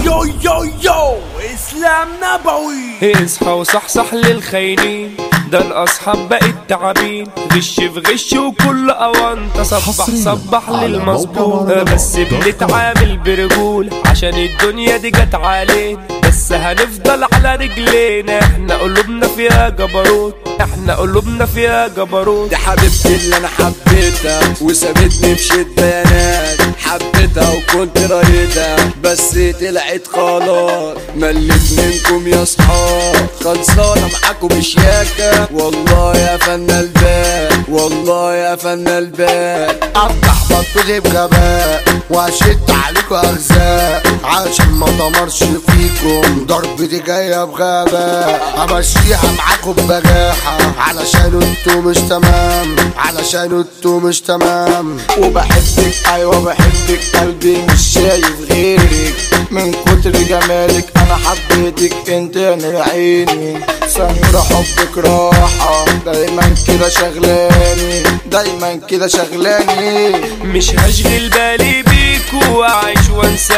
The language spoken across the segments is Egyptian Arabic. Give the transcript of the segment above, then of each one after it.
يو يو يو اسلام نبوي اصحى وصحصح للخاينين ده الاصحاب بقت تعابين غش في غش وكل اوانطه صبح حصرياً صبح على للمظبوط موقع بس مهرجان بنتعامل برجول عشان الدنيا دي جت علينا بس هنفضل على رجلينا احنا قلوبنا فيها جبروت احنا قلوبنا فيها جبروت دي حبيبتي اللي انا حبيتها وسابتني بشد بيانات حبيتها وكنت رايدها بس طلعت خلاص مليت منكم يا صحاب خلصانه معاكم شياكه والله يا فن البال والله يا فن البال افتح بطولي بغباء واشد عليكوا اغزاء عشان ما دمرش فيكم ضربتي جايه بغباء امشيها معاكم ببجاحه علشان انتوا مش تمام علشان انتوا مش تمام وبحبك ايوه بحبك قلبي مش شايف غيرك من كتر جمالك انا حبيتك انت يا نور عيني سنورة حبك راحة دايما كده شغلاني دايما كده شغلاني مش هشغل بالي بيكو واعيش وانسى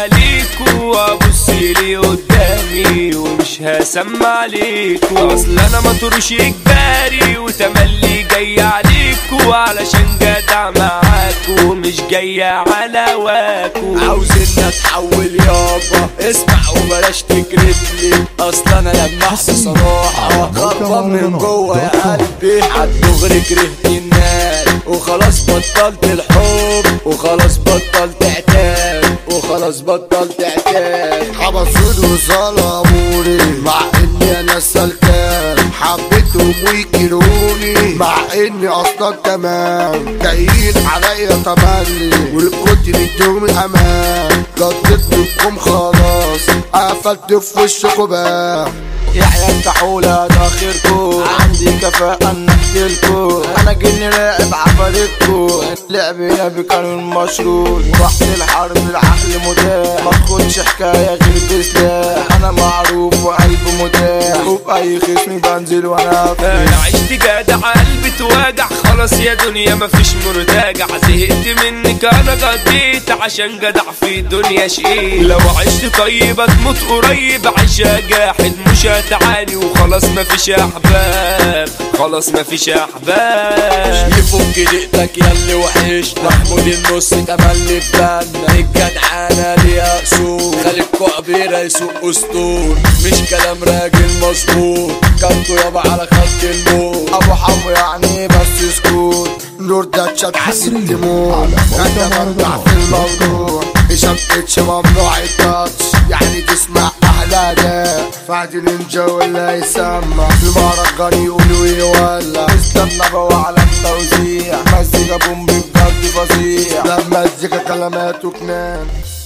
اهليكو وابص لي قدامي ومش هسمع عليكو اصل انا مطروش اجباري وتملي جاي عليكو علشان جدع معاكو مش جاي على هواكو عاوزين اتحول يابا اسمع وبلاش تكرف لي اصل انا لمحت صراحة خربان من جوه يا قلبي عالدغري كرهت الناس وخلاص بطلت الحب وخلاص بطلت اعتاب وخلاص بطلت اعتاب حبسوني وظلموني مع اني انا سلكان حبيتهم ويكرهوني مع اني اصلا تمام جايين عليا تملي والكتر ادوهم الامان قضيت منكم خلاص قفلت في وشكم بقى يحيى الكحولة ده خيركو عندي كفاءة ان اقتلكو انا جني راقب عفاريتكو لعب نبي كان مشروط ورحت الحرب العقل متاح ما تاخدش حكاية غير بسلاح انا معروف وقلب متاح وفي اي خصم بنزل وانا انا عشت جدع قلبي توجع خلاص يا دنيا مفيش مرتجع زهقت منك انا قضيت عشان جدع في الدنيا شقيت لو عشت طيب هتموت قريب عيشة جاحد مش هتعاني وخلاص مفيش احباب خلاص مفيش احباب يفك دقتك ياللي وحش محمود النص تملي في بالنا الجدعانة ليها اصول خالد كعبيرة يسوق اسطول مش كلام راجل مظبوط كنتوا يابا على خط الموت ابو حمو يعني بس سكوت نور ده تشات حسيت حصرياً تموت على انا موقع برجع في الموضوع هشام اتش ممنوع التاتش يعني تسمع احلى ده فهد النينجا ولا يسمع المهرجان يقولوا يولع استنى بقى على التوزيع مزيكا بوم بجد فظيع لما الزيكا كلماته كنان